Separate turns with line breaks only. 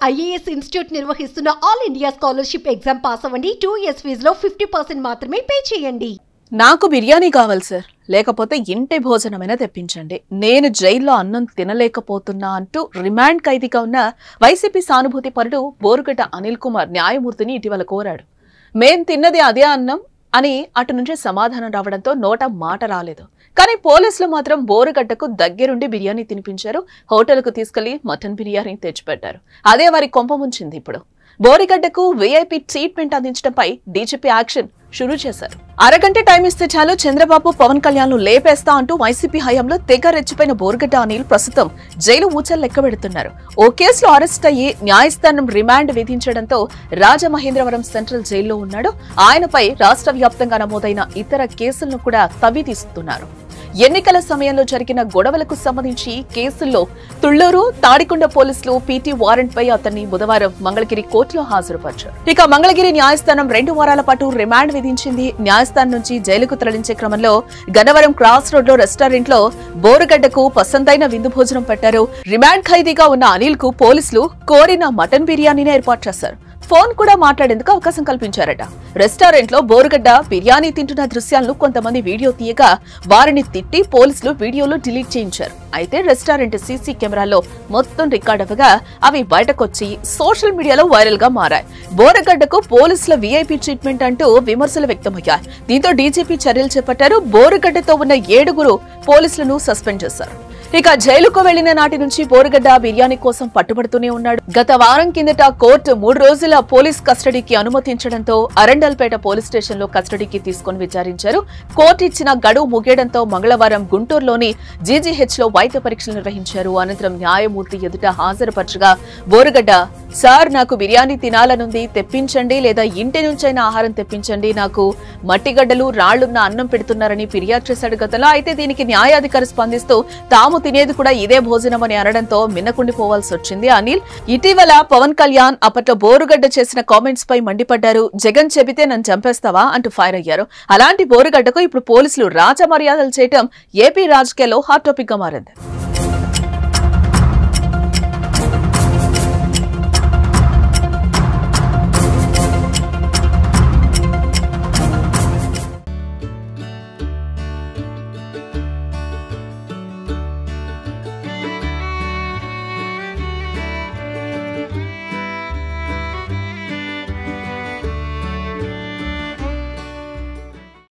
IAS institute నిర్వహిస్తున్న all India scholarship exam pass అవ్వండి two years ఫీజులో ఫిఫ్టీ పర్సెంట్ మాత్రమే పే చేయండి
నాకు బిర్యానీ కావాలి సార్ లేకపోతే ఇంటి భోజనమైనా తెప్పించండి నేను జైల్లో అన్నం తినలేకపోతున్నా అంటూ రిమాండ్ ఖైదీగా ఉన్న వైసీపీ సానుభూతి పరుడు బోరుగడ్డ అనిల్ కుమార్ న్యాయమూర్తిని ఇటీవల కోరాడు మేం తిన్నది అదే అన్నం అని అటు నుంచి సమాధానం రావడంతో నోట మాట రాలేదు కానీ పోలీసులు మాత్రం బోరుగడ్డకు దగ్గరుండి బిర్యానీ తినిపించారు హోటల్కు తీసుకెళ్లి మటన్ బిర్యానీ తెచ్చిపెట్టారు అదే వారి కొంప ముంచింది ఇప్పుడు బోరిగడ్డకు వీఐపీ ట్రీట్మెంట్ అందించడంపై డీజీపీ యాక్షన్ షురూ చేశారు అరగంట టైం ఇస్తే చాలు చంద్రబాబు పవన్ కళ్యాణ్ ను లేపేస్తా అంటూ వైసీపీ హయాంలో తెగ రెచ్చిపోయిన బోర్గడ్డ అనిల్ ప్రస్తుతం జైలు ఊచలు లెక్క పెడుతున్నారు ఓ కేసులో అరెస్ట్ అయ్యి న్యాయస్థానం రిమాండ్ విధించడంతో రాజమహేంద్రవరం సెంట్రల్ జైల్లో ఉన్నాడు ఆయనపై రాష్ట్ర వ్యాప్తంగా నమోదైన ఇతర కేసులను కూడా తవ్వి తీస్తున్నారు ఎన్నికల సమయంలో జరిగిన గొడవలకు సంబంధించి కేసుల్లో తుళ్లూరు తాడికొండ పోలీసులు పీటీ వారెంట్ పై అతన్ని బుధవారం మంగళగిరి కోర్టులో హాజరుపరిచారు ఇక మంగళగిరి న్యాయస్థానం రెండు వారాల పాటు రిమాండ్ విధించింది న్యాయస్థానం నుంచి జైలుకు తరలించే క్రమంలో గన్నవరం క్రాస్ రోడ్ లో రెస్టారెంట్ లో బోరుగడ్డకు పసందైన విందు భోజనం పెట్టారు రిమాండ్ ఖైదీగా ఉన్న అనిల్ కు పోలీసులు కోరిన మటన్ బిర్యానీని ఏర్పాటు చేశారు ఫోన్ కూడా మాట్లాడేందుకు అవకాశం కల్పించారట రెస్టారెంట్ లో బోరుగడ్డ బిర్యానీ తింటున్న దృశ్యాలను కొంతమంది వీడియో తీయగా వారిని తిట్టి పోలీసులు వీడియోలు డిలీట్ చేయించారు అయితే రెస్టారెంట్ సీసీ కెమెరాలో మొత్తం రికార్డ్ అవ్వగా అవి బయటకొచ్చి సోషల్ మీడియాలో వైరల్ గా మారాయి బోరగడ్డకు పోలీసుల వీఐపీ ట్రీట్మెంట్ అంటూ విమర్శలు వ్యక్తమయ్యాయి దీంతో డీజీపీ చర్యలు చేపట్టారు బోరుగడ్డతో ఉన్న ఏడుగురు పోలీసులను సస్పెండ్ చేశారు ఇక జైలుకు వెళ్లిన నాటి నుంచి బోరుగడ్డ బిర్యానీ కోసం పట్టుబడుతూనే ఉన్నాడు గత వారం కిందట కోర్టు మూడు రోజుల పోలీస్ కస్టడీకి అనుమతించడంతో అరండల్పేట పోలీస్ స్టేషన్ లో కస్టడీకి తీసుకుని విచారించారు కోర్టు ఇచ్చిన గడువు ముగియడంతో మంగళవారం గుంటూరులోని జీజీహెచ్ లో వైద్య పరీక్షలు నిర్వహించారు అనంతరం న్యాయమూర్తి ఎదుట హాజరుపరచగా బోరుగడ్డ సార్ నాకు బిర్యానీ తినాలనుంది తెప్పించండి లేదా ఇంటి నుంచైనా ఆహారం తెప్పించండి నాకు మట్టిగడ్డలు రాళ్లున్న అన్నం పెడుతున్నారని ఫిర్యాదు చేశాడు గతంలో అయితే దీనికి న్యాయాధికారి స్పందిస్తూ తాము తినేది కూడా ఇదే భోజనం అని అనడంతో మిన్నకుండిపోవాల్సి వచ్చింది అనిల్ ఇటీవల పవన్ కళ్యాణ్ అప్పట్లో బోరుగడ్డ చేసిన కామెంట్స్ పై మండిపడ్డారు జగన్ చెబితే నన్ను చంపేస్తావా అంటూ ఫైర్ అయ్యారు అలాంటి బోరుగడ్డకు ఇప్పుడు పోలీసులు రాజమర్యాదలు చేయటం ఏపీ రాజకీయాల్లో హాట్ టాపిక్ గా మారింది